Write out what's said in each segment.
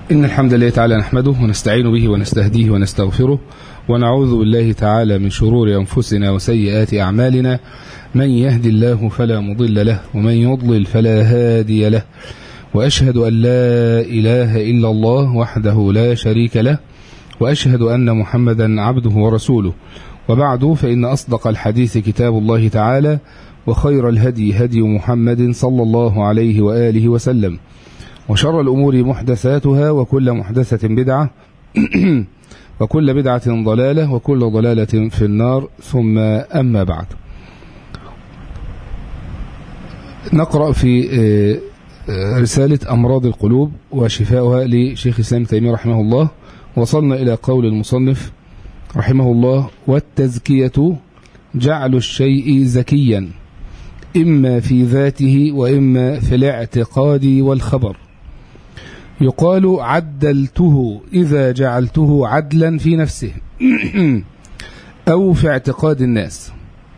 إن الحمد لله تعالى نحمده ونستعين به ونستهديه ونستغفره ونعوذ بالله تعالى من شرور أنفسنا وسيئات أعمالنا من يهدي الله فلا مضل له ومن يضلل فلا هادي له وأشهد أن لا إله إلا الله وحده لا شريك له وأشهد أن محمدا عبده ورسوله وبعد فإن أصدق الحديث كتاب الله تعالى وخير الهدي هدي محمد صلى الله عليه وآله وسلم وشر الأمور محدثاتها وكل محدثة بدعة وكل بدعة ضلالة وكل ضلالة في النار ثم أما بعد نقرأ في رسالة أمراض القلوب وشفاؤها لشيخ الإسلام تيمية رحمه الله وصلنا إلى قول المصنف رحمه الله والتزكية جعل الشيء زكيا إما في ذاته وإما في الاعتقاد والخبر يقال عدلته إذا جعلته عدلا في نفسه أو في اعتقاد الناس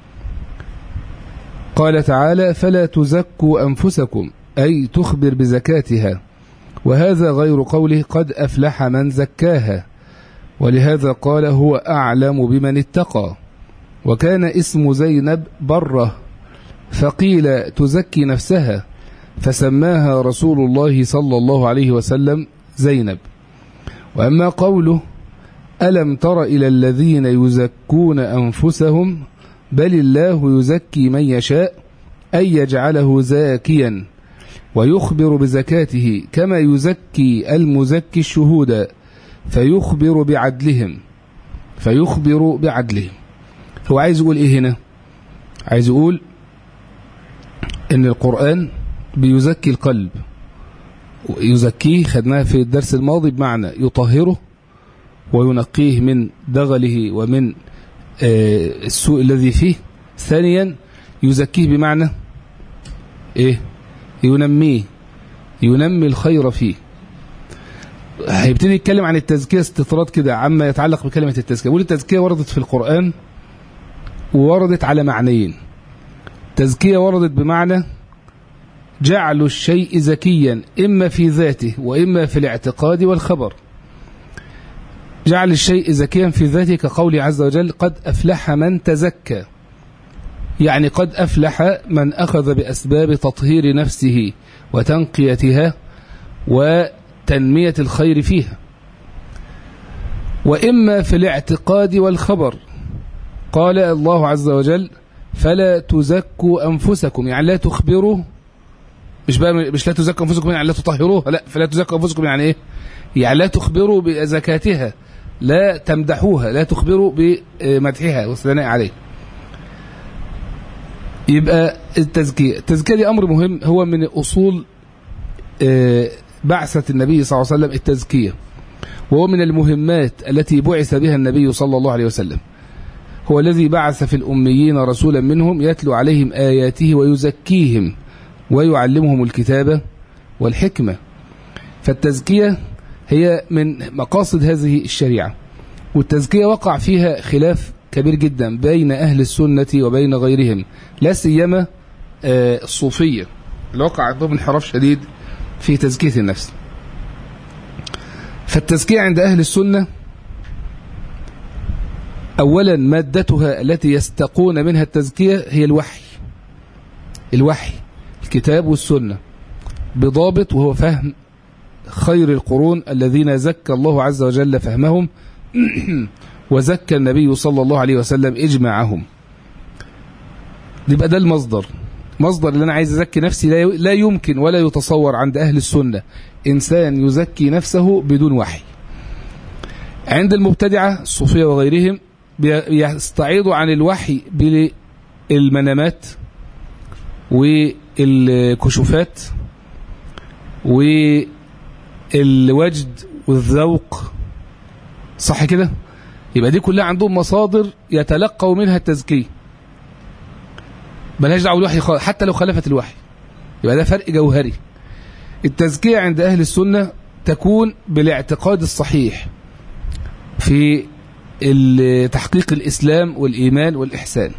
قال تعالى فلا تزكوا أنفسكم أي تخبر بزكاتها وهذا غير قوله قد أفلح من زكاها ولهذا قال هو أعلم بمن اتقى وكان اسم زينب بره فقيل تزكي نفسها فسماها رسول الله صلى الله عليه وسلم زينب وأما قوله ألم تر إلى الذين يزكون أنفسهم بل الله يزكي من يشاء أي يجعله زاكيا ويخبر بزكاته كما يزكي المزكي الشهود فيخبر بعدلهم فيخبر بعدلهم هو عايز يقول ايه هنا عايز يقول ان القرآن بيزكي القلب يزكيه خدناها في الدرس الماضي بمعنى يطهره وينقيه من دغله ومن السوء الذي فيه ثانيا يزكيه بمعنى ايه ينميه ينمي الخير فيه هيبتدي يتكلم عن التزكية استطراد كده عما يتعلق بكلمة التزكية بيقول التزكية وردت في القرآن ووردت على معنيين تزكية وردت بمعنى جعل الشيء زكيا إما في ذاته وإما في الاعتقاد والخبر جعل الشيء زكيا في ذاته كقول عز وجل قد أفلح من تزكى يعني قد أفلح من أخذ بأسباب تطهير نفسه وتنقيتها وتنمية الخير فيها وإما في الاعتقاد والخبر قال الله عز وجل فلا تزكوا أنفسكم يعني لا تخبروا مش بقى مش لا تزكوا أنفسكم يعني لا تطهروها لا فلا تزكوا أنفسكم يعني إيه يعني لا تخبروا بزكاتها لا تمدحوها لا تخبروا بمدحها والثناء عليه يبقى التزكية التزكية دي أمر مهم هو من أصول بعثة النبي صلى الله عليه وسلم التزكية وهو من المهمات التي بعث بها النبي صلى الله عليه وسلم هو الذي بعث في الأميين رسولا منهم يتلو عليهم آياته ويزكيهم ويعلمهم الكتابة والحكمة فالتزكية هي من مقاصد هذه الشريعة والتزكية وقع فيها خلاف كبير جدا بين أهل السنة وبين غيرهم لا سيما الصوفية اللي وقع عندهم انحراف شديد في تزكية النفس فالتزكية عند أهل السنة أولا مادتها التي يستقون منها التزكية هي الوحي الوحي الكتاب والسنة بضابط وهو فهم خير القرون الذين زكى الله عز وجل فهمهم وزكى النبي صلى الله عليه وسلم إجماعهم يبقى ده المصدر مصدر اللي أنا عايز أزكي نفسي لا يمكن ولا يتصور عند أهل السنة إنسان يزكي نفسه بدون وحي عند المبتدعة الصوفية وغيرهم بيستعيضوا عن الوحي بالمنامات والكشوفات والوجد والذوق صح كده يبقى دي كلها عندهم مصادر يتلقوا منها التزكية ملهاش دعوه بالوحي خالص حتى لو خالفت الوحي يبقى ده فرق جوهري التزكية عند أهل السنة تكون بالاعتقاد الصحيح في تحقيق الإسلام والإيمان والإحسان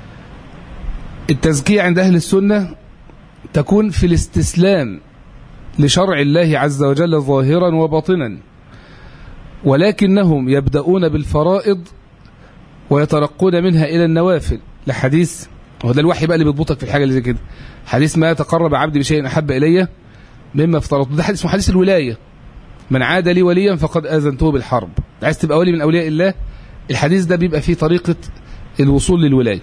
التزكية عند أهل السنة تكون في الاستسلام لشرع الله عز وجل ظاهرا وباطنا ولكنهم يبدأون بالفرائض ويترقون منها إلى النوافل لحديث هو ده الوحي بقى اللي بيضبطك في الحاجة اللي زي كده حديث ما تقرب عبدي بشيء أحب إلي مما افترضته ده حديث اسمه حديث الولاية من عاد لي وليا فقد آذنته بالحرب عايز تبقى ولي من أولياء الله الحديث ده بيبقى فيه طريقة الوصول للولاية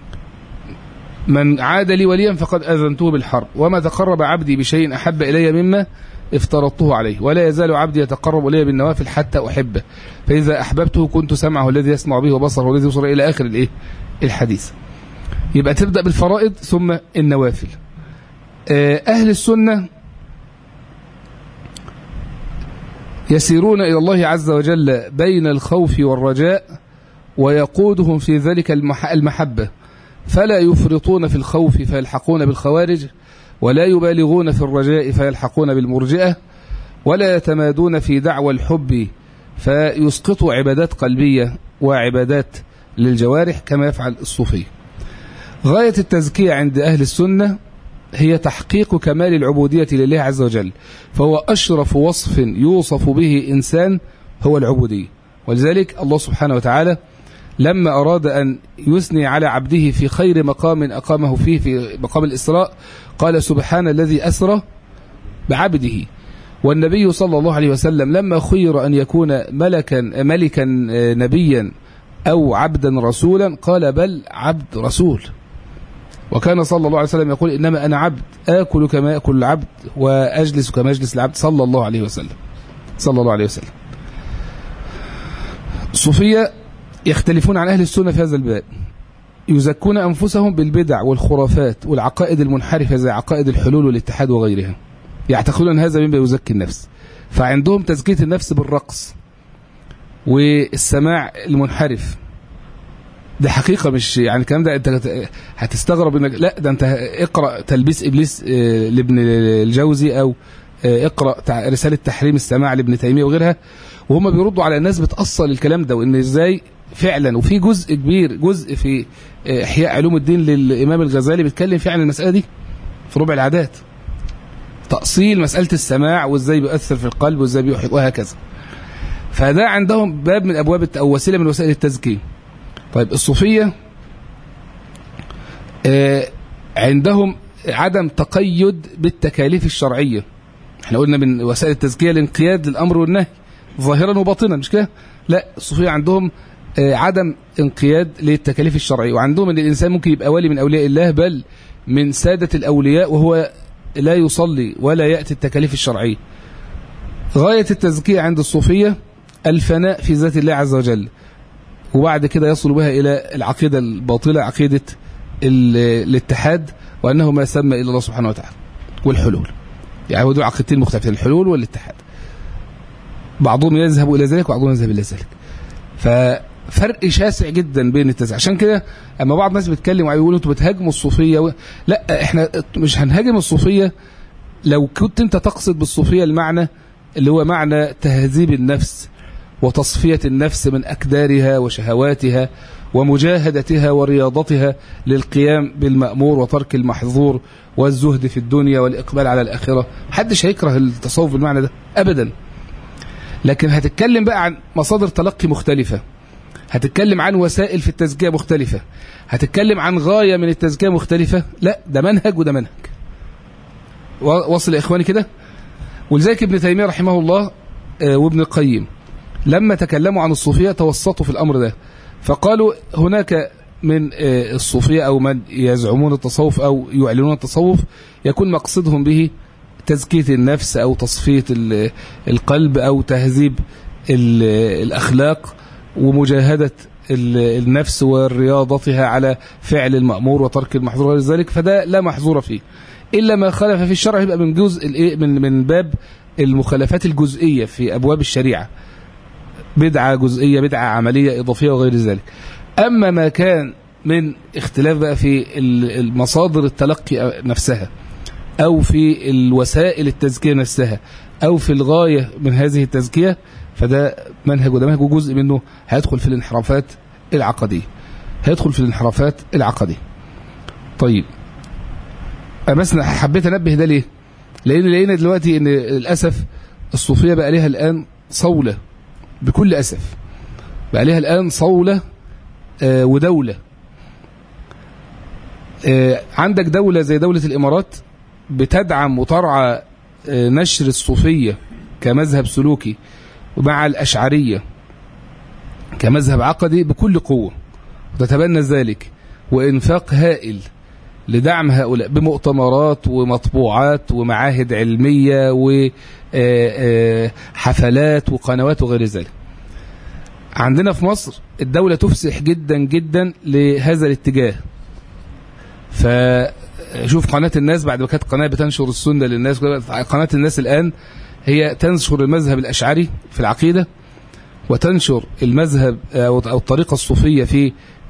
من عاد لي وليا فقد أذنته بالحرب وما تقرب عبدي بشيء أحب إلي مما افترضته عليه ولا يزال عبدي يتقرب إلي بالنوافل حتى أحبه فإذا أحببته كنت سمعه الذي يسمع به وبصره الذي يبصر إلى آخر الإيه الحديث يبقى تبدأ بالفرائض ثم النوافل أهل السنة يسيرون إلى الله عز وجل بين الخوف والرجاء ويقودهم في ذلك المحبة فلا يفرطون في الخوف فيلحقون بالخوارج ولا يبالغون في الرجاء فيلحقون بالمرجئة ولا يتمادون في دعوى الحب فيسقطوا عبادات قلبية وعبادات للجوارح كما يفعل الصوفي غاية التزكية عند أهل السنة هي تحقيق كمال العبودية لله عز وجل فهو أشرف وصف يوصف به إنسان هو العبودية ولذلك الله سبحانه وتعالى لما أراد أن يثني على عبده في خير مقام أقامه فيه في مقام الإسراء قال سبحان الذي أسرى بعبده والنبي صلى الله عليه وسلم لما خير أن يكون ملكا ملكا نبيا أو عبدا رسولا قال بل عبد رسول وكان صلى الله عليه وسلم يقول إنما أنا عبد آكل كما يأكل العبد وأجلس كما يجلس العبد صلى الله عليه وسلم صلى الله عليه وسلم الصوفية يختلفون عن أهل السنة في هذا الباب يزكون أنفسهم بالبدع والخرافات والعقائد المنحرفة زي عقائد الحلول والاتحاد وغيرها يعتقدون أن هذا مما يزكي النفس فعندهم تزكية النفس بالرقص والسماع المنحرف ده حقيقة مش يعني الكلام ده انت هتستغرب انك لا ده انت اقرأ تلبيس ابليس لابن الجوزي او اقرأ رسالة تحريم السماع لابن تيمية وغيرها وهم بيردوا على الناس بتأصل الكلام ده وان ازاي فعلا وفي جزء كبير جزء في احياء علوم الدين للامام الغزالي بيتكلم فيه عن المسألة دي في ربع العادات تأصيل مسألة السماع وازاي بيؤثر في القلب وازاي بيحيط وهكذا فده عندهم باب من ابواب او وسيله من وسائل التزكيه طيب الصوفية عندهم عدم تقيد بالتكاليف الشرعية احنا قلنا من وسائل التزكية الانقياد للأمر والنهي ظاهرا وباطنا مش كده لا الصوفية عندهم عدم انقياد للتكاليف الشرعية وعندهم ان الإنسان ممكن يبقى ولي من أولياء الله بل من سادة الأولياء وهو لا يصلي ولا يأتي التكاليف الشرعية غاية التزكية عند الصوفية الفناء في ذات الله عز وجل وبعد كده يصل بها إلى العقيدة الباطلة عقيدة الاتحاد وأنه ما سمى إلا الله سبحانه وتعالى والحلول يعني هو دول عقيدتين مختلفتين الحلول والاتحاد بعضهم يذهب إلى ذلك وبعضهم يذهب إلى ذلك ففرق شاسع جدا بين التزكية عشان كده أما بعض الناس بيتكلم ويقولوا أنتوا بتهاجموا الصوفية و... لا إحنا مش هنهاجم الصوفية لو كنت أنت تقصد بالصوفية المعنى اللي هو معنى تهذيب النفس وتصفية النفس من أكدارها وشهواتها ومجاهدتها ورياضتها للقيام بالمأمور وترك المحظور والزهد في الدنيا والإقبال على الآخرة محدش هيكره التصوف بالمعنى ده أبدا لكن هتتكلم بقى عن مصادر تلقي مختلفة هتتكلم عن وسائل في التزكية مختلفة هتتكلم عن غاية من التزكية مختلفة لا ده منهج وده منهج وصل يا إخواني كده ولذلك ابن تيمية رحمه الله وابن القيم لما تكلموا عن الصوفية توسطوا في الأمر ده فقالوا هناك من الصوفية أو من يزعمون التصوف أو يعلنون التصوف يكون مقصدهم به تزكية النفس أو تصفية القلب أو تهذيب الأخلاق ومجاهدة النفس ورياضتها على فعل المأمور وترك المحظور غير ذلك فده لا محظور فيه إلا ما خالف في الشرع يبقى من جزء من من باب المخالفات الجزئية في أبواب الشريعة بدعة جزئية بدعة عملية إضافية وغير ذلك أما ما كان من اختلاف بقى في المصادر التلقي نفسها أو في الوسائل التزكية نفسها أو في الغاية من هذه التزكية فده منهج وده منهج وجزء منه هيدخل في الانحرافات العقدية هيدخل في الانحرافات العقدية طيب بس حبيت أنبه ده ليه لان لقينا دلوقتي ان للاسف الصوفيه بقى لها الان صوله بكل اسف بقى لها الان صوله آه ودوله آه عندك دوله زي دوله الامارات بتدعم وترعى آه نشر الصوفيه كمذهب سلوكي مع الاشعريه كمذهب عقدي بكل قوه وتتبنى ذلك وانفاق هائل لدعم هؤلاء بمؤتمرات ومطبوعات ومعاهد علمية وحفلات وقنوات وغير ذلك عندنا في مصر الدولة تفسح جدا جدا لهذا الاتجاه فشوف قناة الناس بعد ما كانت قناة بتنشر السنة للناس قناة الناس الآن هي تنشر المذهب الأشعري في العقيدة وتنشر المذهب أو الطريقة الصوفية في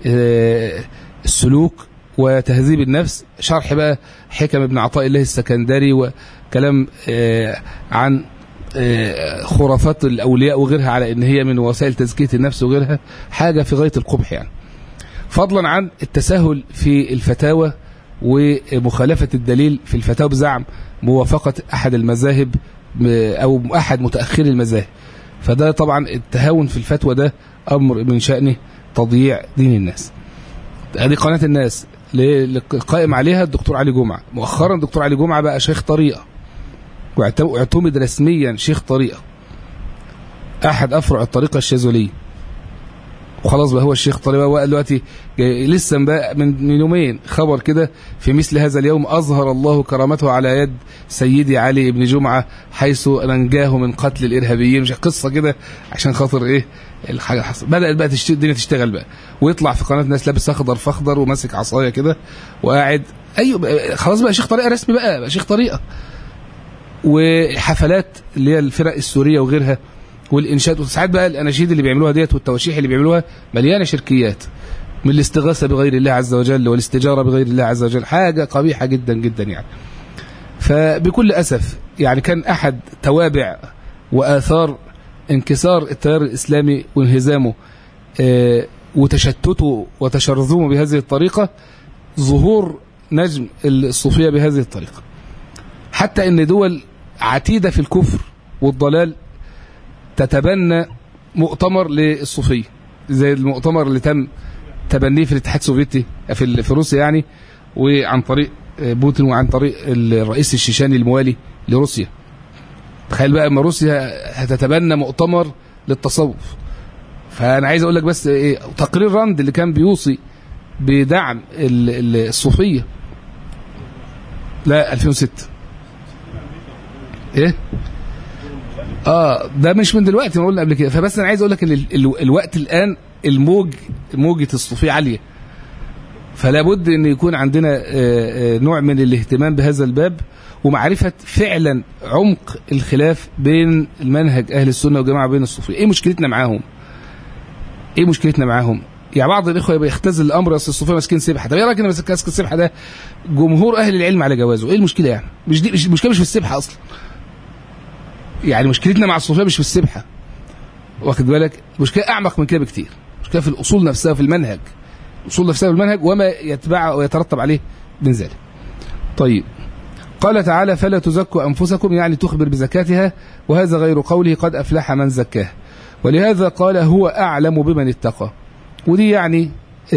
السلوك وتهذيب النفس شرح بقى حكم ابن عطاء الله السكندري وكلام عن خرافات الأولياء وغيرها على ان هي من وسائل تزكية النفس وغيرها حاجة في غاية القبح يعني فضلا عن التساهل في الفتاوى ومخالفة الدليل في الفتاوى بزعم موافقة أحد المذاهب أو أحد متأخري المذاهب فده طبعا التهاون في الفتوى ده أمر من شأنه تضييع دين الناس هذه قناة الناس القائم عليها الدكتور علي جمعة مؤخرا الدكتور علي جمعة بقى شيخ طريقة واعتمد رسميا شيخ طريقة أحد أفرع الطريقة الشاذلية وخلاص بقى هو الشيخ طريقة بقى دلوقتي لسه بقى من يومين خبر كده في مثل هذا اليوم أظهر الله كرامته على يد سيدي علي بن جمعة حيث ننجاه من قتل الإرهابيين مش قصة كده عشان خاطر إيه الحاجة حصل بدأت بقى تشت... الدنيا تشتغل بقى ويطلع في قناة ناس لابس أخضر فأخضر وماسك عصاية كده وقاعد أيوه خلاص بقى شيخ طريقة رسمي بقى بقى شيخ طريقة وحفلات اللي هي الفرق السورية وغيرها والإنشاد وساعات بقى الأناشيد اللي بيعملوها ديت والتواشيح اللي بيعملوها مليانة شركيات من الاستغاثة بغير الله عز وجل والاستجارة بغير الله عز وجل حاجة قبيحة جدا جدا يعني فبكل أسف يعني كان أحد توابع وآثار انكسار التيار الإسلامي وانهزامه اه وتشتته وتشرذمه بهذه الطريقة ظهور نجم الصوفية بهذه الطريقة حتى ان دول عتيدة في الكفر والضلال تتبنى مؤتمر للصوفية زي المؤتمر اللي تم تبنيه في الاتحاد السوفيتي في في روسيا يعني وعن طريق بوتين وعن طريق الرئيس الشيشاني الموالي لروسيا تخيل بقى اما روسيا هتتبنى مؤتمر للتصوف فانا عايز اقول لك بس ايه تقرير راند اللي كان بيوصي بدعم الصوفيه لا 2006 ايه اه ده مش من دلوقتي ما قلنا قبل كده فبس انا عايز اقول لك ان ال ال الوقت الان الموج موجه الصوفيه عاليه فلا بد ان يكون عندنا آآ آآ نوع من الاهتمام بهذا الباب ومعرفه فعلا عمق الخلاف بين المنهج اهل السنه والجماعه بين الصوفيه ايه مشكلتنا معاهم ايه مشكلتنا معاهم يعني بعض الاخوه بيختزل الامر اصل الصوفيه ماسكين سبحه طب ايه رايك ان ماسك السبحه ده جمهور اهل العلم على جوازه ايه المشكله يعني مش دي مش المشكله مش في السبحه اصلا يعني مشكلتنا مع الصوفيه مش في السبحه واخد بالك مشكله اعمق من كده بكتير مشكله في الاصول نفسها في المنهج الاصول نفسها في المنهج وما يتبع ويترتب عليه من ذلك طيب قال تعالى فلا تزكوا انفسكم يعني تخبر بزكاتها وهذا غير قوله قد افلح من زكاه ولهذا قال هو اعلم بمن اتقى ودي يعني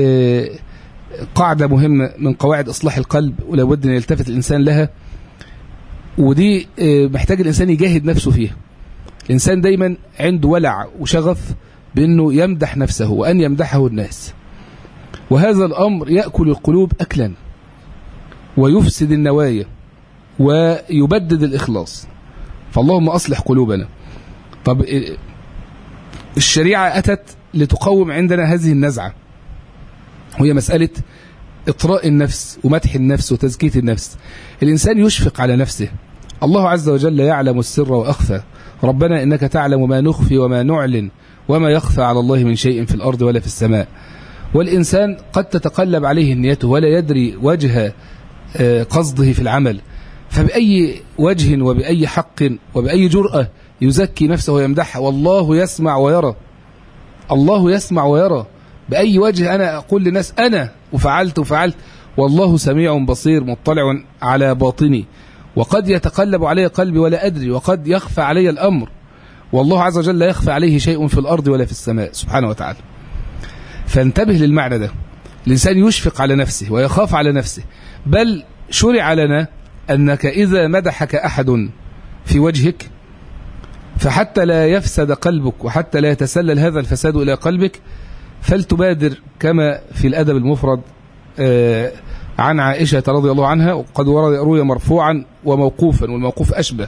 قاعده مهمه من قواعد اصلاح القلب ولا بد ان يلتفت الانسان لها ودي محتاج الإنسان يجاهد نفسه فيها الإنسان دايما عنده ولع وشغف بأنه يمدح نفسه وأن يمدحه الناس وهذا الأمر يأكل القلوب أكلا ويفسد النوايا ويبدد الإخلاص فاللهم أصلح قلوبنا طب الشريعة أتت لتقوم عندنا هذه النزعة وهي مسألة إطراء النفس ومدح النفس وتزكية النفس الإنسان يشفق على نفسه الله عز وجل يعلم السر وأخفى ربنا إنك تعلم ما نخفي وما نعلن وما يخفى على الله من شيء في الأرض ولا في السماء والإنسان قد تتقلب عليه نيته ولا يدري وجه قصده في العمل فبأي وجه وبأي حق وبأي جرأة يزكي نفسه ويمدحها والله يسمع ويرى الله يسمع ويرى بأي وجه أنا أقول للناس أنا وفعلت وفعلت والله سميع بصير مطلع على باطني وقد يتقلب علي قلبي ولا أدري وقد يخفى علي الأمر والله عز وجل لا يخفى عليه شيء في الأرض ولا في السماء سبحانه وتعالى فانتبه للمعنى ده الإنسان يشفق على نفسه ويخاف على نفسه بل شرع لنا أنك إذا مدحك أحد في وجهك فحتى لا يفسد قلبك وحتى لا يتسلل هذا الفساد إلى قلبك فلتبادر كما في الأدب المفرد عن عائشة رضي الله عنها وقد روي مرفوعا وموقوفا والموقوف أشبه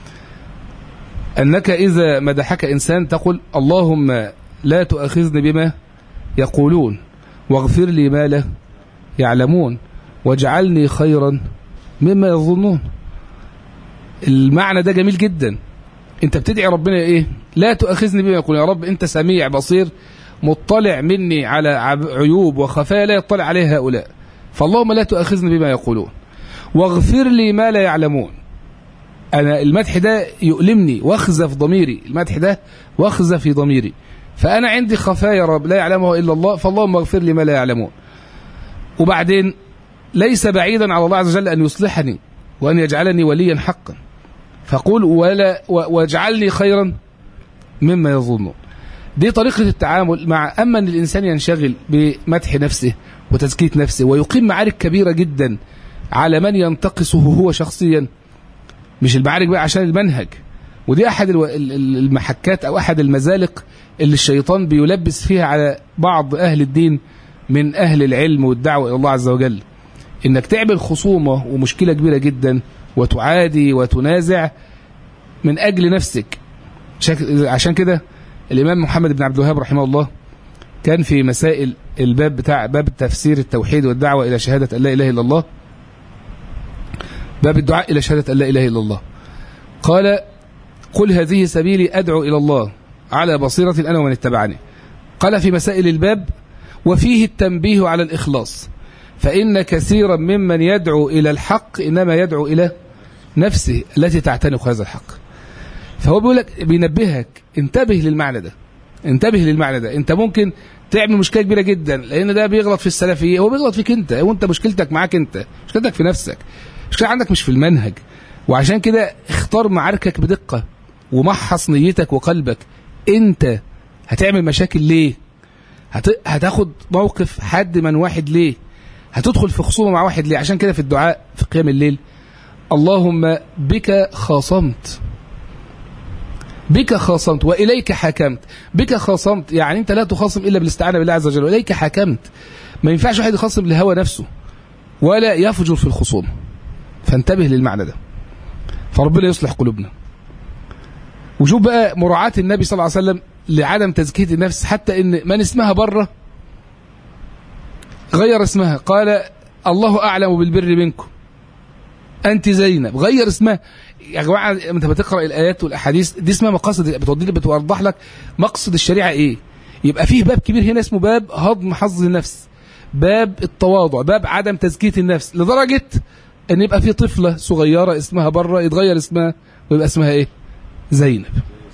أنك إذا مدحك إنسان تقول اللهم لا تؤاخذني بما يقولون واغفر لي ما لا يعلمون واجعلني خيرا مما يظنون المعنى ده جميل جدا انت بتدعي ربنا ايه لا تؤاخذني بما يقول يا رب انت سميع بصير مطلع مني على عيوب وخفايا لا يطلع عليها هؤلاء فاللهم لا تؤاخذني بما يقولون واغفر لي ما لا يعلمون انا المدح ده يؤلمني واخزى في ضميري المدح ده واخزى في ضميري فانا عندي خفايا رب لا يعلمها الا الله فاللهم اغفر لي ما لا يعلمون وبعدين ليس بعيدا على الله عز وجل ان يصلحني وان يجعلني وليا حقا فقول ولا واجعلني خيرا مما يظنون دي طريقة التعامل مع أما أن الإنسان ينشغل بمدح نفسه وتزكية نفسه ويقيم معارك كبيرة جدا على من ينتقصه هو شخصيا مش المعارك بقى عشان المنهج ودي أحد المحكات أو أحد المزالق اللي الشيطان بيلبس فيها على بعض أهل الدين من أهل العلم والدعوة إلى الله عز وجل إنك تعمل خصومة ومشكلة كبيرة جدا وتعادي وتنازع من أجل نفسك عشان كده الإمام محمد بن عبد الوهاب رحمه الله كان في مسائل الباب بتاع باب تفسير التوحيد والدعوة إلى شهادة أن لا إله إلا الله باب الدعاء إلى شهادة أن لا إله إلا الله قال قل هذه سبيلي أدعو إلى الله على بصيرة أنا ومن اتبعني قال في مسائل الباب وفيه التنبيه على الإخلاص فإن كثيرا ممن يدعو إلى الحق إنما يدعو إلى نفسه التي تعتنق هذا الحق فهو بيقول لك بينبهك انتبه للمعنى ده انتبه للمعنى ده انت ممكن تعمل مشكله كبيره جدا لان ده بيغلط في السلفيه هو بيغلط فيك انت وانت مشكلتك معاك انت مشكلتك في نفسك مشكلة عندك مش في المنهج وعشان كده اختار معاركك بدقه ومحص نيتك وقلبك انت هتعمل مشاكل ليه هت... هتاخد موقف حد من واحد ليه هتدخل في خصومه مع واحد ليه عشان كده في الدعاء في قيام الليل اللهم بك خاصمت بك خاصمت وإليك حكمت بك خاصمت يعني أنت لا تخاصم إلا بالاستعانة بالله عز وجل وإليك حكمت ما ينفعش واحد يخاصم لهوى نفسه ولا يفجر في الخصوم فانتبه للمعنى ده فربنا يصلح قلوبنا وشوف بقى مراعاة النبي صلى الله عليه وسلم لعدم تزكية النفس حتى إن من اسمها بره غير اسمها قال الله أعلم بالبر منكم أنت زينب غير اسمها يا جماعة أنت بتقرأ الآيات والأحاديث دي اسمها مقاصد بتوضح بتوضح لك مقصد الشريعة إيه يبقى فيه باب كبير هنا اسمه باب هضم حظ النفس باب التواضع باب عدم تزكية النفس لدرجة أن يبقى في طفلة صغيرة اسمها بره يتغير اسمها ويبقى اسمها إيه زينب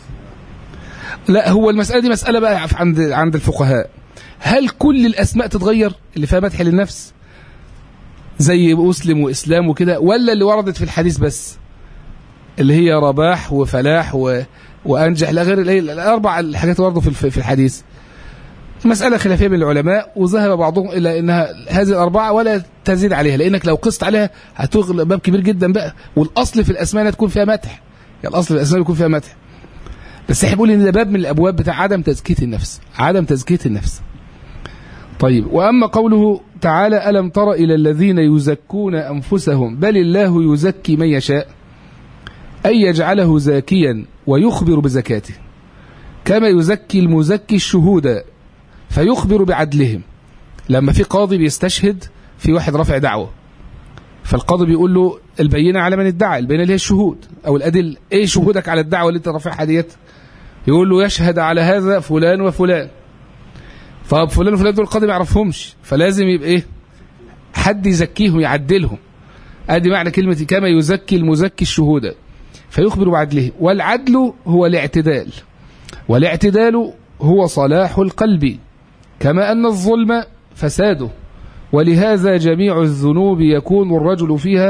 لا هو المسألة دي مسألة بقى عند عند الفقهاء هل كل الأسماء تتغير اللي فيها مدح للنفس زي مسلم وإسلام وكده ولا اللي وردت في الحديث بس اللي هي رباح وفلاح و... وأنجح لا غير الأربع الحاجات برضه في في الحديث مسألة خلافية بين العلماء وذهب بعضهم إلى أنها هذه الأربعة ولا تزيد عليها لأنك لو قست عليها هتغلق باب كبير جدا بقى والأصل في الأسماء أنها تكون فيها مدح يعني الأصل في الأسماء يكون فيها مدح بس احنا بنقول ان ده باب من الابواب بتاع عدم تزكيه النفس عدم تزكيه النفس طيب واما قوله تعالى الم تر الى الذين يزكون انفسهم بل الله يزكي من يشاء اي يجعله زاكيا ويخبر بزكاته كما يزكي المزكي الشهود فيخبر بعدلهم لما في قاضي بيستشهد في واحد رافع دعوه فالقاضي بيقول له البينه على من ادعى البينه اللي هي الشهود او الادله ايه شهودك على الدعوه اللي انت رافعها ديت يقول له يشهد على هذا فلان وفلان طب فلان وفلان دول القاضي ما يعرفهمش فلازم يبقى ايه حد يزكيهم يعدلهم ادي معنى كلمه كما يزكي المزكي الشهود فيخبر بعدله والعدل هو الاعتدال والاعتدال هو صلاح القلب كما ان الظلم فساده ولهذا جميع الذنوب يكون الرجل فيها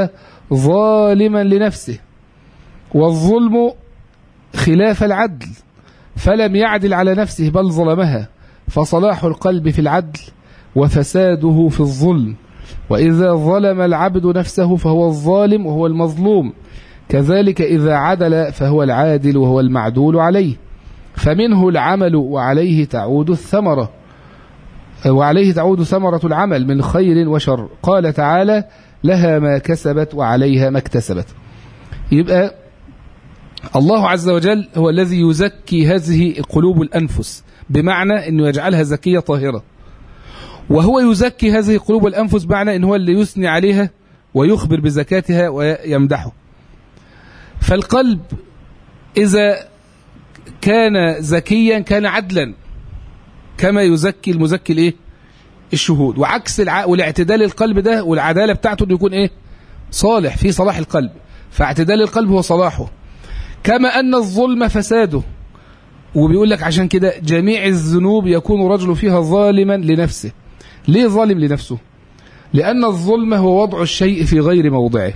ظالما لنفسه والظلم خلاف العدل فلم يعدل على نفسه بل ظلمها فصلاح القلب في العدل وفساده في الظلم وإذا ظلم العبد نفسه فهو الظالم وهو المظلوم كذلك إذا عدل فهو العادل وهو المعدول عليه فمنه العمل وعليه تعود الثمرة وعليه تعود ثمرة العمل من خير وشر قال تعالى لها ما كسبت وعليها ما اكتسبت يبقى الله عز وجل هو الذي يزكي هذه قلوب الأنفس بمعنى أنه يجعلها زكية طاهرة وهو يزكي هذه قلوب الأنفس بمعنى أنه هو اللي يثني عليها ويخبر بزكاتها ويمدحه فالقلب إذا كان زكيا كان عدلا كما يزكي المزكي الايه الشهود وعكس الع... والاعتدال القلب ده والعداله بتاعته انه يكون ايه صالح في صلاح القلب فاعتدال القلب هو صلاحه كما ان الظلم فساده وبيقول لك عشان كده جميع الذنوب يكون الرجل فيها ظالما لنفسه ليه ظالم لنفسه لأن الظلم هو وضع الشيء في غير موضعه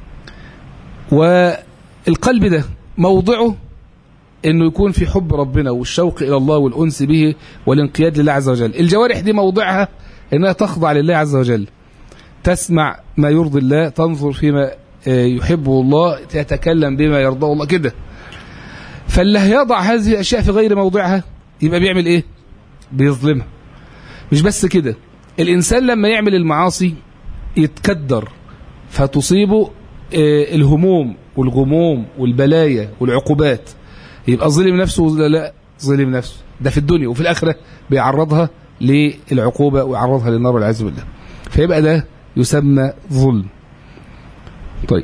والقلب ده موضعه انه يكون في حب ربنا والشوق الى الله والانس به والانقياد لله عز وجل الجوارح دي موضعها انها تخضع لله عز وجل تسمع ما يرضي الله تنظر فيما يحبه الله تتكلم بما يرضاه الله كده فاللي هيضع هذه الاشياء في غير موضعها يبقى بيعمل ايه بيظلمها مش بس كده الانسان لما يعمل المعاصي يتكدر فتصيبه الهموم والغموم والبلايا والعقوبات يبقى ظلم نفسه ولا لا ظلم نفسه ده في الدنيا وفي الآخرة بيعرضها للعقوبة ويعرضها للنار والعياذ بالله فيبقى ده يسمى ظلم طيب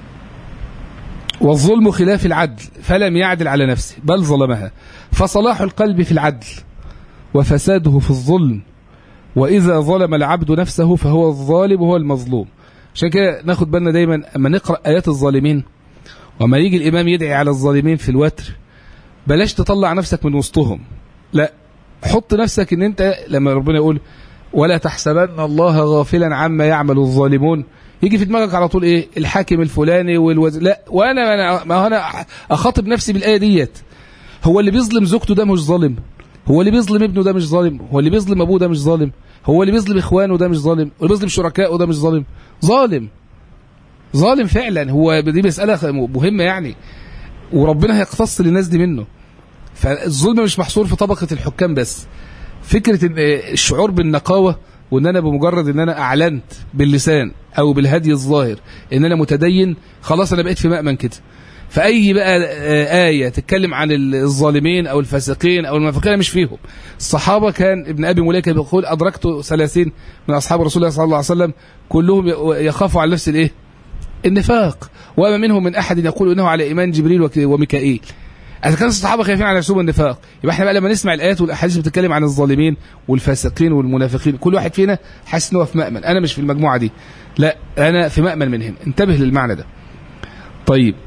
والظلم خلاف العدل فلم يعدل على نفسه بل ظلمها فصلاح القلب في العدل وفساده في الظلم وإذا ظلم العبد نفسه فهو الظالم وهو المظلوم عشان كده ناخد بالنا دايما اما نقرأ آيات الظالمين وما يجي الإمام يدعي على الظالمين في الوتر بلاش تطلع نفسك من وسطهم لا حط نفسك ان انت لما ربنا يقول ولا تحسبن الله غافلا عما يعمل الظالمون يجي في دماغك على طول ايه الحاكم الفلاني والوزير لا وانا أنا ما انا اخاطب نفسي بالايه ديت هو اللي بيظلم زوجته ده مش ظالم هو اللي بيظلم ابنه ده مش ظالم هو اللي بيظلم ابوه ده مش ظالم هو اللي بيظلم اخوانه ده مش ظالم واللي بيظلم شركائه ده مش ظالم ظالم ظالم فعلا هو دي مسألة مهمة يعني وربنا هيقتص للناس دي منه فالظلم مش محصور في طبقة الحكام بس فكرة الشعور بالنقاوة وان انا بمجرد ان انا اعلنت باللسان او بالهدي الظاهر ان انا متدين خلاص انا بقيت في مأمن كده فأي بقى آية تتكلم عن الظالمين أو الفاسقين أو المنافقين مش فيهم الصحابة كان ابن أبي مليكة بيقول أدركت ثلاثين من أصحاب رسول الله صلى الله عليه وسلم كلهم يخافوا على نفس الإيه النفاق وما منهم من أحد يقول إنه على إيمان جبريل وميكائيل إذا كان الصحابة خايفين على نفسهم النفاق يبقى احنا بقى لما نسمع الآيات والأحاديث بتتكلم عن الظالمين والفاسقين والمنافقين كل واحد فينا حاسس إن هو في مأمن أنا مش في المجموعة دي لا أنا في مأمن منهم انتبه للمعنى ده طيب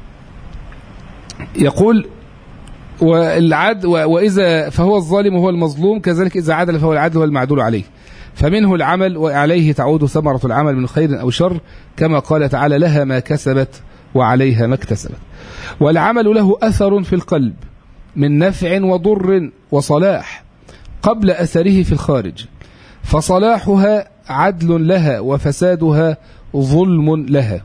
يقول والعد وإذا فهو الظالم وهو المظلوم كذلك إذا عدل فهو العدل والمعدول عليه فمنه العمل وعليه تعود ثمرة العمل من خير أو شر كما قال تعالى لها ما كسبت وعليها ما اكتسبت والعمل له أثر في القلب من نفع وضر وصلاح قبل أثره في الخارج فصلاحها عدل لها وفسادها ظلم لها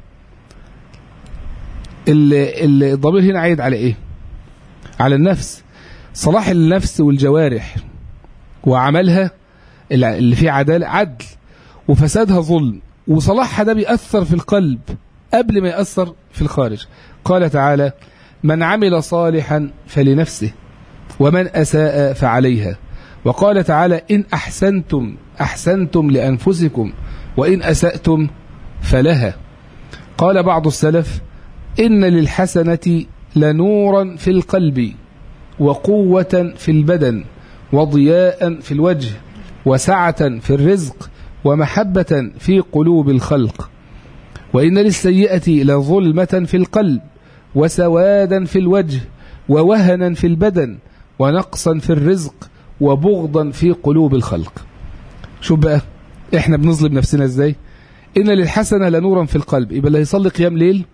الضمير هنا عايد على ايه على النفس صلاح النفس والجوارح وعملها اللي فيه عدالة عدل وفسادها ظلم وصلاحها ده بيأثر في القلب قبل ما يأثر في الخارج قال تعالى من عمل صالحا فلنفسه ومن أساء فعليها وقال تعالى إن أحسنتم أحسنتم لأنفسكم وإن أسأتم فلها قال بعض السلف إن للحسنة لنورا في القلب وقوة في البدن وضياء في الوجه وسعة في الرزق ومحبة في قلوب الخلق وإن للسيئة لظلمة في القلب وسوادا في الوجه ووهنا في البدن ونقصا في الرزق وبغضا في قلوب الخلق شوف بقى احنا بنظلم نفسنا ازاي إن للحسنة لنورا في القلب يبقى اللي هيصلي قيام ليل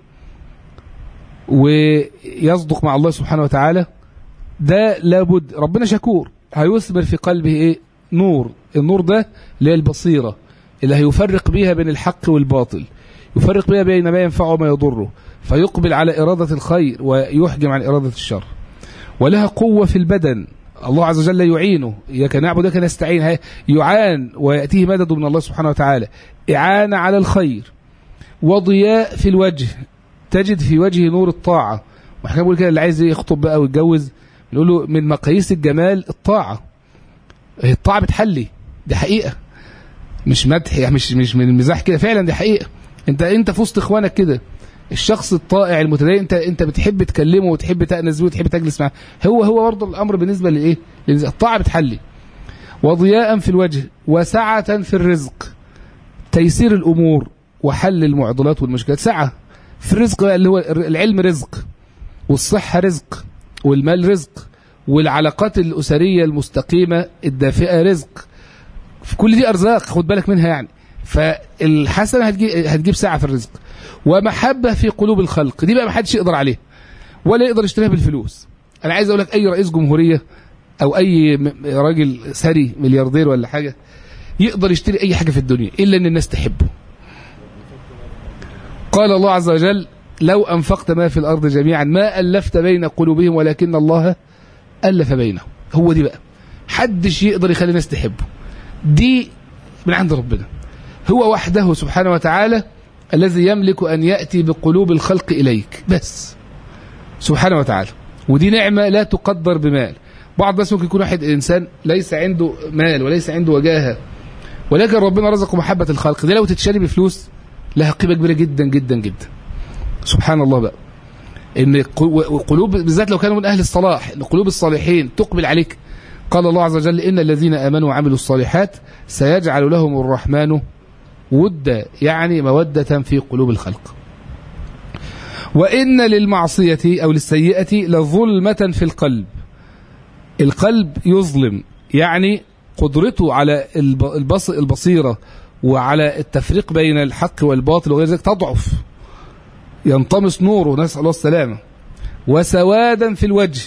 ويصدق مع الله سبحانه وتعالى ده لابد ربنا شكور هيثمر في قلبه ايه نور النور ده اللي هي البصيرة اللي هيفرق بيها بين الحق والباطل يفرق بيها بين ما ينفعه وما يضره فيقبل على إرادة الخير ويحجم عن إرادة الشر ولها قوة في البدن الله عز وجل يعينه إياك نعبد وإياك نستعين يعان ويأتيه مدد من الله سبحانه وتعالى إعانة على الخير وضياء في الوجه تجد في وجهه نور الطاعة واحنا بنقول كده اللي عايز يخطب بقى ويتجوز نقول له من مقاييس الجمال الطاعة هي الطاعة بتحلي دي حقيقة مش مدح يعني مش مش من المزاح كده فعلا دي حقيقة انت انت في وسط اخوانك كده الشخص الطائع المتدين انت انت بتحب تكلمه وتحب تأنس بيه وتحب تجلس معاه هو هو برضه الامر بالنسبه لايه الطاعه بتحلي وضياء في الوجه وسعة في الرزق تيسير الامور وحل المعضلات والمشكلات سعة في الرزق اللي هو العلم رزق والصحة رزق والمال رزق والعلاقات الأسرية المستقيمة الدافئة رزق في كل دي أرزاق خد بالك منها يعني فالحسنة هتجيب, هتجيب ساعة في الرزق ومحبة في قلوب الخلق دي بقى ما حدش يقدر عليها ولا يقدر يشتريها بالفلوس أنا عايز أقول لك أي رئيس جمهورية أو أي راجل ثري ملياردير ولا حاجة يقدر يشتري أي حاجة في الدنيا إلا أن الناس تحبه قال الله عز وجل لو أنفقت ما في الأرض جميعا ما ألفت بين قلوبهم ولكن الله ألف بينهم هو دي بقى حدش يقدر يخلي الناس تحبه دي من عند ربنا هو وحده سبحانه وتعالى الذي يملك أن يأتي بقلوب الخلق إليك بس سبحانه وتعالى ودي نعمة لا تقدر بمال بعض الناس ممكن يكون واحد إنسان ليس عنده مال وليس عنده وجاهة ولكن ربنا رزقه محبة الخلق دي لو تتشري بفلوس لها قيمة كبيرة جدا جدا جدا سبحان الله بقى ان قلوب بالذات لو كانوا من اهل الصلاح ان قلوب الصالحين تقبل عليك قال الله عز وجل ان الذين امنوا وعملوا الصالحات سيجعل لهم الرحمن ودا يعني مودة في قلوب الخلق وإن للمعصية أو للسيئة لظلمة في القلب القلب يظلم يعني قدرته على البص البصيرة وعلى التفريق بين الحق والباطل وغير ذلك تضعف ينطمس نوره نسأل الله السلامة وسوادا في الوجه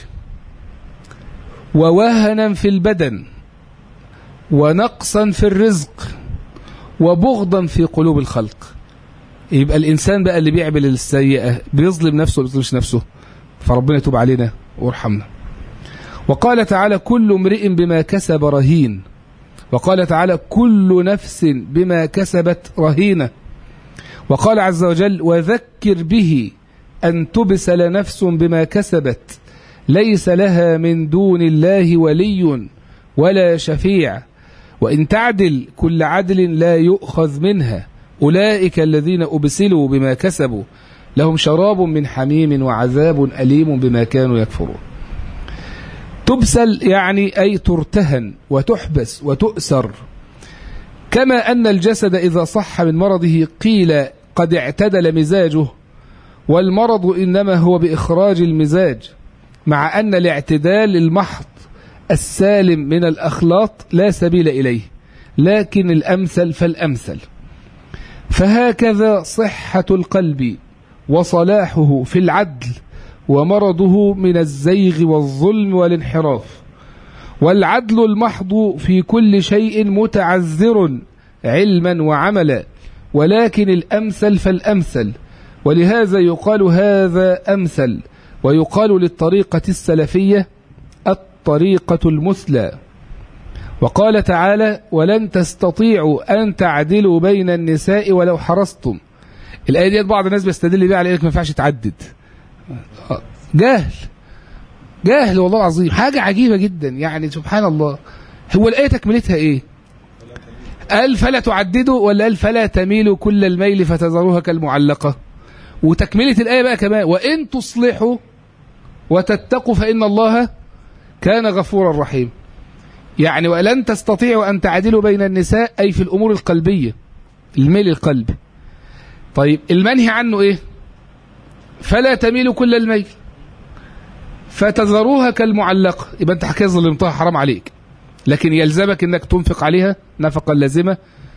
ووهنا في البدن ونقصا في الرزق وبغضا في قلوب الخلق يبقى الإنسان بقى اللي بيعمل السيئة بيظلم نفسه ولا بيظلمش نفسه فربنا يتوب علينا وارحمنا وقال تعالى كل امرئ بما كسب رهين وقال تعالى كل نفس بما كسبت رهينة وقال عز وجل وذكر به أن تبسل نفس بما كسبت ليس لها من دون الله ولي ولا شفيع وإن تعدل كل عدل لا يؤخذ منها أولئك الذين أبسلوا بما كسبوا لهم شراب من حميم وعذاب أليم بما كانوا يكفرون تبسل يعني أي ترتهن وتحبس وتؤسر كما أن الجسد إذا صح من مرضه قيل قد اعتدل مزاجه والمرض إنما هو بإخراج المزاج مع أن الاعتدال المحض السالم من الأخلاط لا سبيل إليه لكن الأمثل فالأمثل فهكذا صحة القلب وصلاحه في العدل ومرضه من الزيغ والظلم والانحراف والعدل المحض في كل شيء متعذر علما وعملا ولكن الأمثل فالأمثل ولهذا يقال هذا أمثل ويقال للطريقة السلفية الطريقة المثلى وقال تعالى ولن تستطيعوا أن تعدلوا بين النساء ولو حرصتم الآية دي بعض الناس بيستدل بيها على إنك ما ينفعش تعدد جاهل جاهل والله العظيم حاجة عجيبة جدا يعني سبحان الله هو الآية تكملتها إيه قال فلا تعددوا ولا قال فلا تميلوا كل الميل فتذروها كالمعلقة وتكملة الآية بقى كمان وإن تصلحوا وتتقوا فإن الله كان غفورا رحيما يعني ولن تستطيعوا أن تعدلوا بين النساء أي في الأمور القلبية الميل القلبي طيب المنهي عنه إيه فلا تميلوا كل الميل فتذروها كالمعلقة يبقى أنت حكاية ظلمتها حرام عليك لكن يلزمك أنك تنفق عليها نفقا لازمة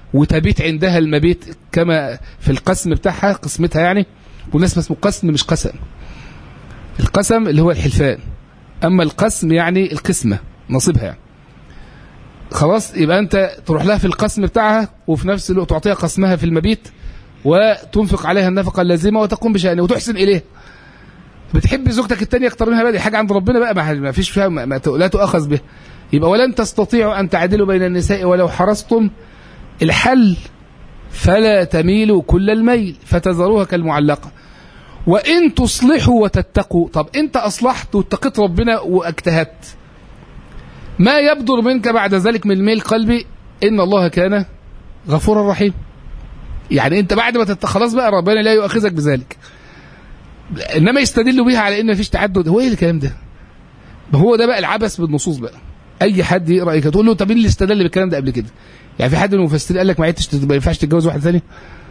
وتبيت عندها المبيت كما في القسم بتاعها قسمتها يعني والناس اسمه قسم مش قسم القسم اللي هو الحلفان اما القسم يعني القسمه نصيبها يعني خلاص يبقى انت تروح لها في القسم بتاعها وفي نفس الوقت تعطيها قسمها في المبيت وتنفق عليها النفقه اللازمه وتقوم بشأنها وتحسن اليه بتحب زوجتك الثانيه اكتر منها بقى دي حاجه عند ربنا بقى ما ما فيش فيها ما ما لا تؤاخذ به يبقى ولن تستطيعوا ان تعدلوا بين النساء ولو حرصتم الحل فلا تميلوا كل الميل فتذروها كالمعلقه وان تصلحوا وتتقوا طب انت اصلحت واتقيت ربنا واجتهدت ما يبدر منك بعد ذلك من الميل قلبي ان الله كان غفورا رحيم يعني انت بعد ما تت... خلاص بقى ربنا لا يؤاخذك بذلك انما يستدلوا بيها على ان مفيش تعدد هو ايه الكلام ده ما هو ده بقى العبث بالنصوص بقى اي حد يقرا كده تقول له طب مين اللي استدل بالكلام ده قبل كده يعني في حد من المفسرين قال لك ما عدتش ما ينفعش تتجوز واحد ثاني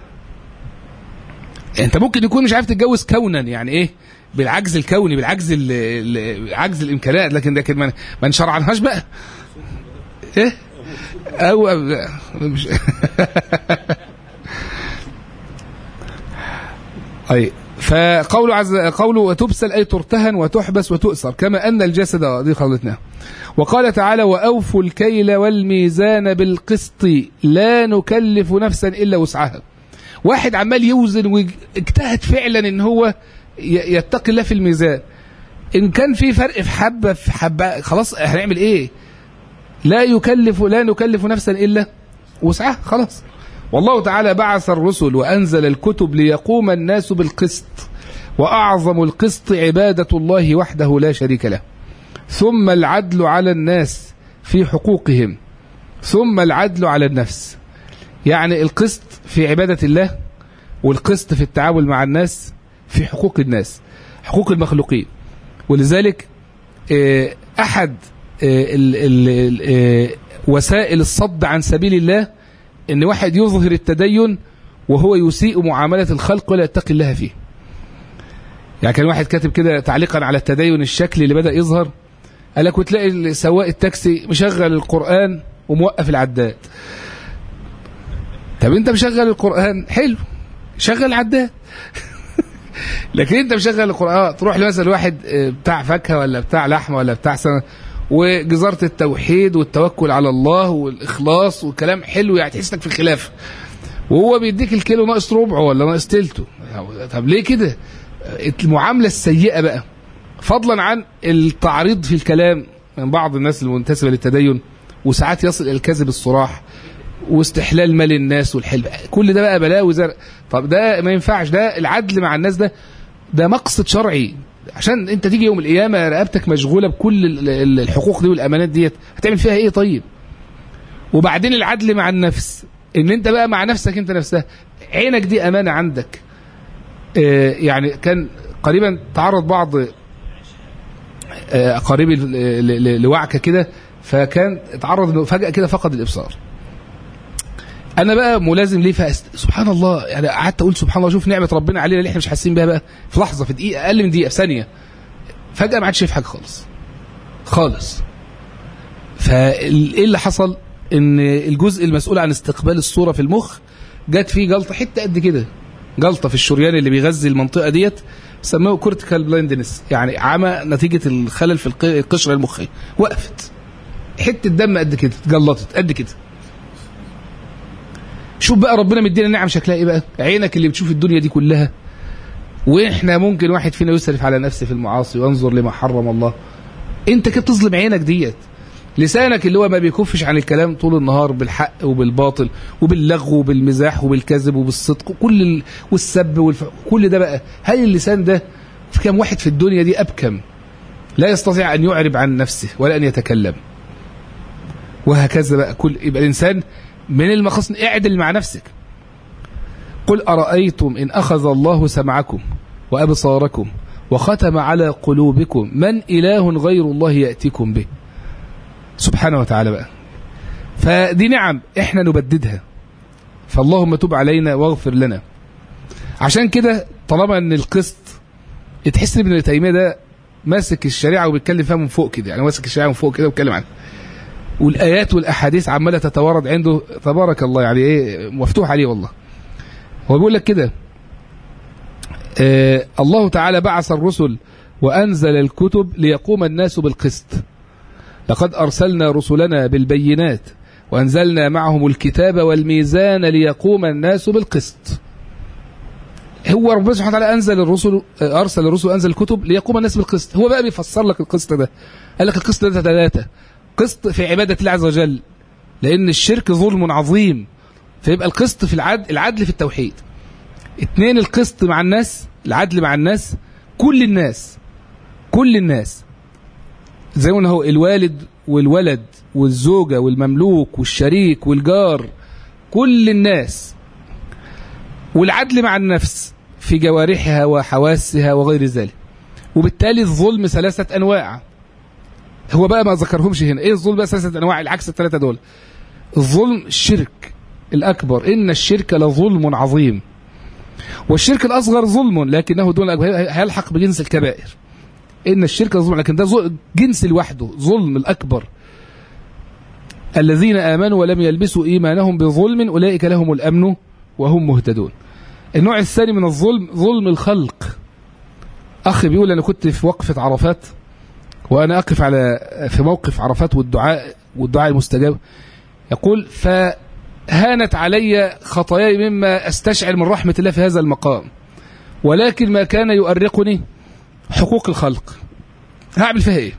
انت ممكن يكون مش عارف تتجوز كونا يعني ايه بالعجز الكوني بالعجز ال- ال- عجز الامكانيات لكن لكن ما ما نشرعناش بقى ايه او مش اي فقول عز قوله وتبسل اي ترتهن وتحبس وتؤسر كما ان الجسد دي خلطناها وقال تعالى واوفوا الكيل والميزان بالقسط لا نكلف نفسا الا وسعها واحد عمال يوزن واجتهد فعلا ان هو ي- يتقي الله في الميزان ان كان في فرق في حبه في حبه خلاص هنعمل ايه لا يكلف لا نكلف نفسا الا وسعها خلاص والله تعالى بعث الرسل وانزل الكتب ليقوم الناس بالقسط واعظم القسط عباده الله وحده لا شريك له ثم العدل على الناس في حقوقهم ثم العدل على النفس يعني القسط في عباده الله والقسط في التعامل مع الناس في حقوق الناس حقوق المخلوقين ولذلك آه، احد آه، ال- ال- ال- آه، وسائل الصد عن سبيل الله ان واحد يظهر التدين وهو يسيء معامله الخلق ولا يتقي الله فيه يعني كان واحد كاتب كده تعليقا على التدين الشكلي اللي بدا يظهر قال لك وتلاقي سواق التاكسي مشغل القران وموقف العداد طب انت مشغل القران حلو شغل العداد لكن انت مشغل القران تروح لمثلا واحد اه، بتاع فاكهه ولا بتاع لحمه ولا بتاع سنة وجزاره التوحيد والتوكل على الله والاخلاص والكلام حلو يعني تحس انك في الخلافه وهو بيديك الكيلو ناقص ربعه ولا ناقص تلته طب ليه كده المعامله السيئه بقى فضلا عن التعريض في الكلام من بعض الناس المنتسبه للتدين وساعات يصل الى الكذب الصراح واستحلال مال الناس والحلم كل ده بقى بلاوي زرق طب ده ما ينفعش ده العدل مع الناس ده ده مقصد شرعي عشان انت تيجي يوم القيامه رقبتك مشغوله بكل ال- ال- الحقوق دي والامانات ديت هتعمل فيها ايه طيب وبعدين العدل مع النفس ان انت بقى مع نفسك انت نفسها عينك دي امانه عندك آه، يعني كان قريبا تعرض بعض آه، قريبي ل- ل- ل- لوعكه كده فكان اتعرض انه فجاه كده فقد الابصار انا بقى ملازم ليه فأست... سبحان الله يعني قعدت اقول سبحان الله شوف نعمه ربنا علينا اللي احنا مش حاسين بيها بقى في لحظه في دقيقه اقل من دقيقه في ثانيه فجاه ما عادش شايف حاجه خالص خالص فايه اللي حصل ان الجزء المسؤول عن استقبال الصوره في المخ جت فيه جلطه حته قد كده جلطه في الشريان اللي بيغذي المنطقه ديت سموه كورتيكال بلايندنس يعني عمى نتيجه الخلل في الق- القشره المخيه وقفت حته دم قد كده اتجلطت قد كده شوف بقى ربنا مدينا نعم شكلها ايه بقى عينك اللي بتشوف الدنيا دي كلها واحنا ممكن واحد فينا يسرف على نفسه في المعاصي وينظر لما حرم الله انت كده بتظلم عينك ديت لسانك اللي هو ما بيكفش عن الكلام طول النهار بالحق وبالباطل وباللغو وبالمزاح وبالكذب وبالصدق وكل ال... والسب والف... كل ده بقى هل اللسان ده في كام واحد في الدنيا دي ابكم لا يستطيع ان يعرب عن نفسه ولا ان يتكلم وهكذا بقى كل يبقى الانسان من المقاصد اعدل مع نفسك قل ارايتم ان اخذ الله سمعكم وابصاركم وختم على قلوبكم من اله غير الله ياتيكم به سبحانه وتعالى بقى فدي نعم احنا نبددها فاللهم تب علينا واغفر لنا عشان كده طالما ان القسط تحس ان ابن تيميه ده ماسك الشريعه وبيتكلم فيها من فوق كده يعني ماسك الشريعه من فوق كده وبيتكلم عنها والآيات والأحاديث عمالة تتوارد عنده تبارك الله يعني إيه مفتوح عليه والله هو بيقول لك كده آه الله تعالى بعث الرسل وأنزل الكتب ليقوم الناس بالقسط لقد أرسلنا رسلنا بالبينات وأنزلنا معهم الكتاب والميزان ليقوم الناس بالقسط هو ربنا سبحانه وتعالى أنزل الرسل أرسل الرسل وأنزل الكتب ليقوم الناس بالقسط هو بقى بيفسر لك القسط ده قال لك القسط ده ثلاثة قسط في عبادة الله عز وجل لأن الشرك ظلم عظيم فيبقى القسط في العدل العدل في التوحيد اثنين القسط مع الناس العدل مع الناس كل الناس كل الناس زي ما هو الوالد والولد والزوجة والمملوك والشريك والجار كل الناس والعدل مع النفس في جوارحها وحواسها وغير ذلك وبالتالي الظلم ثلاثة أنواع هو بقى ما ذكرهمش هنا ايه الظلم بقى ثلاثة أنواع العكس الثلاثة دول الظلم الشرك الأكبر إن الشرك لظلم عظيم والشرك الأصغر ظلم لكنه دون هيلحق بجنس الكبائر إن الشرك ظلم لكن ده جنس لوحده ظلم الأكبر الذين آمنوا ولم يلبسوا إيمانهم بظلم أولئك لهم الأمن وهم مهتدون النوع الثاني من الظلم ظلم الخلق أخي بيقول أنا كنت في وقفة عرفات وأنا أقف على في موقف عرفات والدعاء والدعاء المستجاب يقول فهانت علي خطاياي مما أستشعر من رحمة الله في هذا المقام ولكن ما كان يؤرقني حقوق الخلق هعمل فيها ايه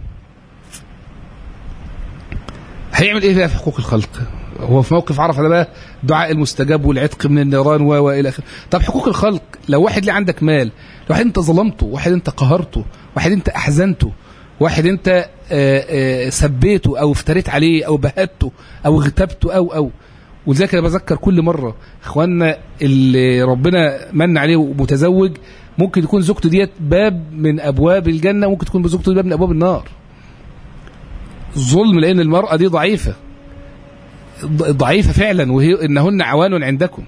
هيعمل ايه فيها في حقوق الخلق هو في موقف عرفه ده بقى دعاء المستجاب والعتق من النيران و والى اخره طب حقوق الخلق لو واحد ليه عندك مال لو واحد انت ظلمته واحد انت قهرته واحد انت احزنته واحد انت آآ آآ سبيته او افتريت عليه او بهته او اغتبته او او ولذلك انا بذكر كل مره اخواننا اللي ربنا من عليه ومتزوج ممكن يكون زوجته ديت باب من ابواب الجنه ممكن تكون زوجته باب من ابواب النار ظلم لان المراه دي ضعيفه ضعيفه فعلا وهي انهن عوان عندكم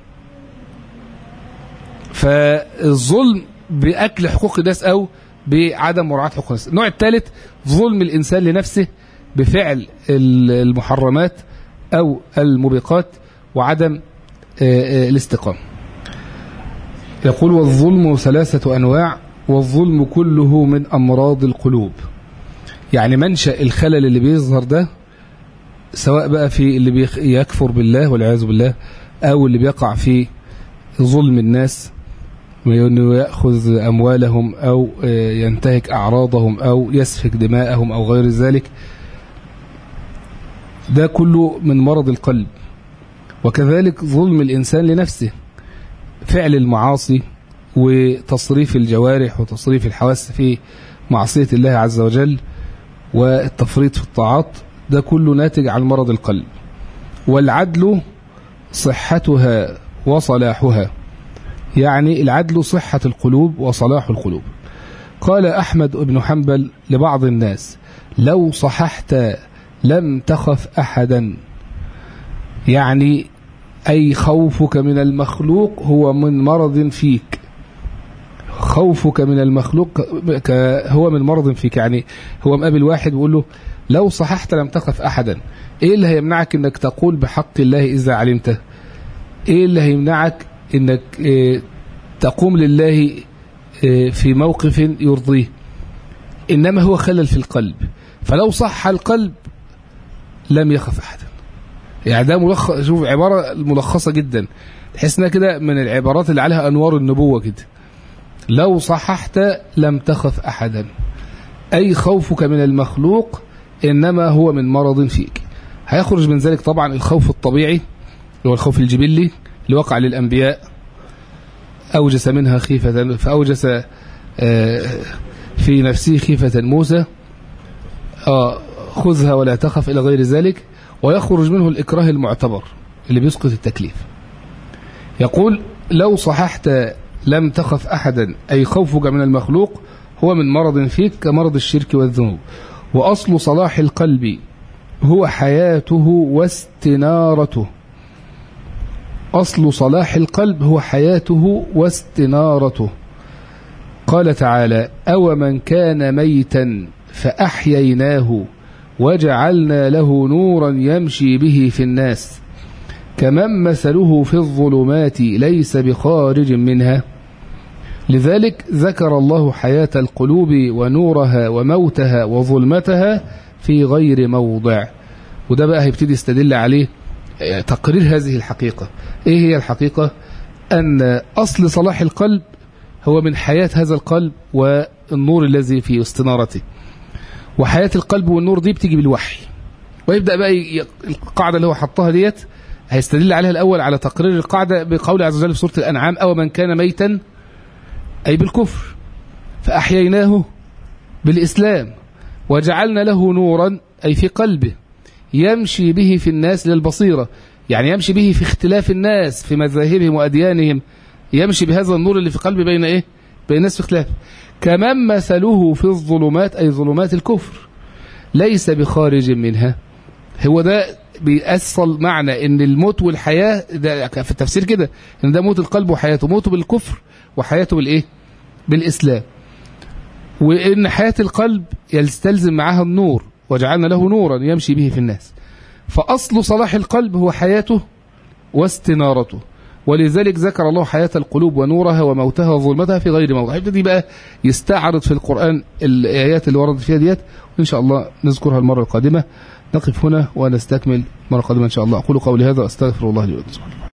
فالظلم باكل حقوق الناس او بعدم مراعاه حقوق الناس النوع الثالث ظلم الانسان لنفسه بفعل المحرمات او الموبقات وعدم الاستقامه يقول والظلم ثلاثة أنواع والظلم كله من أمراض القلوب يعني منشأ الخلل اللي بيظهر ده سواء بقى في اللي يكفر بالله والعياذ بالله أو اللي بيقع في ظلم الناس وأنه يأخذ أموالهم أو ينتهك أعراضهم أو يسفك دماءهم أو غير ذلك ده كله من مرض القلب وكذلك ظلم الإنسان لنفسه فعل المعاصي وتصريف الجوارح وتصريف الحواس في معصية الله عز وجل والتفريط في الطاعات ده كله ناتج عن مرض القلب والعدل صحتها وصلاحها يعني العدل صحة القلوب وصلاح القلوب قال أحمد بن حنبل لبعض الناس لو صححت لم تخف أحدا يعني أي خوفك من المخلوق هو من مرض فيك خوفك من المخلوق هو من مرض فيك يعني هو مقابل واحد بيقول له لو صححت لم تخف أحدا إيه اللي هيمنعك إنك تقول بحق الله إذا علمته إيه اللي هيمنعك إنك إيه تقوم لله إيه في موقف يرضيه إنما هو خلل في القلب فلو صح القلب لم يخف أحدا يعني ده ملخص شوف عبارة ملخصة جدا تحس انها كده من العبارات اللي عليها أنوار النبوة كده لو صححت لم تخف أحدا أي خوفك من المخلوق إنما هو من مرض فيك هيخرج من ذلك طبعا الخوف الطبيعي اللي هو الخوف الجبلي اللي وقع للأنبياء أوجس منها خيفة فأوجس في نفسه خيفة موسى خذها ولا تخف إلى غير ذلك ويخرج منه الإكراه المعتبر اللي بيسقط التكليف يقول لو صححت لم تخف أحدا أي خوفك من المخلوق هو من مرض فيك كمرض الشرك والذنوب وأصل صلاح القلب هو حياته واستنارته أصل صلاح القلب هو حياته واستنارته قال تعالى أو من كان ميتا فأحييناه وجعلنا له نورا يمشي به في الناس كمن مثله في الظلمات ليس بخارج منها لذلك ذكر الله حياة القلوب ونورها وموتها وظلمتها في غير موضع وده بقى هيبتدي يستدل عليه تقرير هذه الحقيقة ايه هي الحقيقة ان اصل صلاح القلب هو من حياة هذا القلب والنور الذي في استنارته وحياة القلب والنور دي بتيجي بالوحي ويبدأ بقى ي... القاعدة اللي هو حطها ديت هيستدل عليها الأول على تقرير القاعدة بقول عز وجل في سورة الأنعام أو من كان ميتا أي بالكفر فأحييناه بالإسلام وجعلنا له نورا أي في قلبه يمشي به في الناس للبصيرة يعني يمشي به في اختلاف الناس في مذاهبهم وأديانهم يمشي بهذا النور اللي في قلبه بين إيه بين الناس في اختلاف كمن مثله في الظلمات أي ظلمات الكفر ليس بخارج منها هو ده بيأصل معنى ان الموت والحياة ده في التفسير كده ان ده موت القلب وحياته موته بالكفر وحياته بالايه بالإسلام وان حياة القلب يستلزم معها النور وجعلنا له نورا يمشي به في الناس فأصل صلاح القلب هو حياته واستنارته ولذلك ذكر الله حياة القلوب ونورها وموتها وظلمتها في غير موضع يبتدي بقى يستعرض في القرآن الآيات اللي وردت فيها ديت وإن شاء الله نذكرها المرة القادمة نقف هنا ونستكمل مرة قادمة إن شاء الله أقول قولي هذا أستغفر الله لي ولكم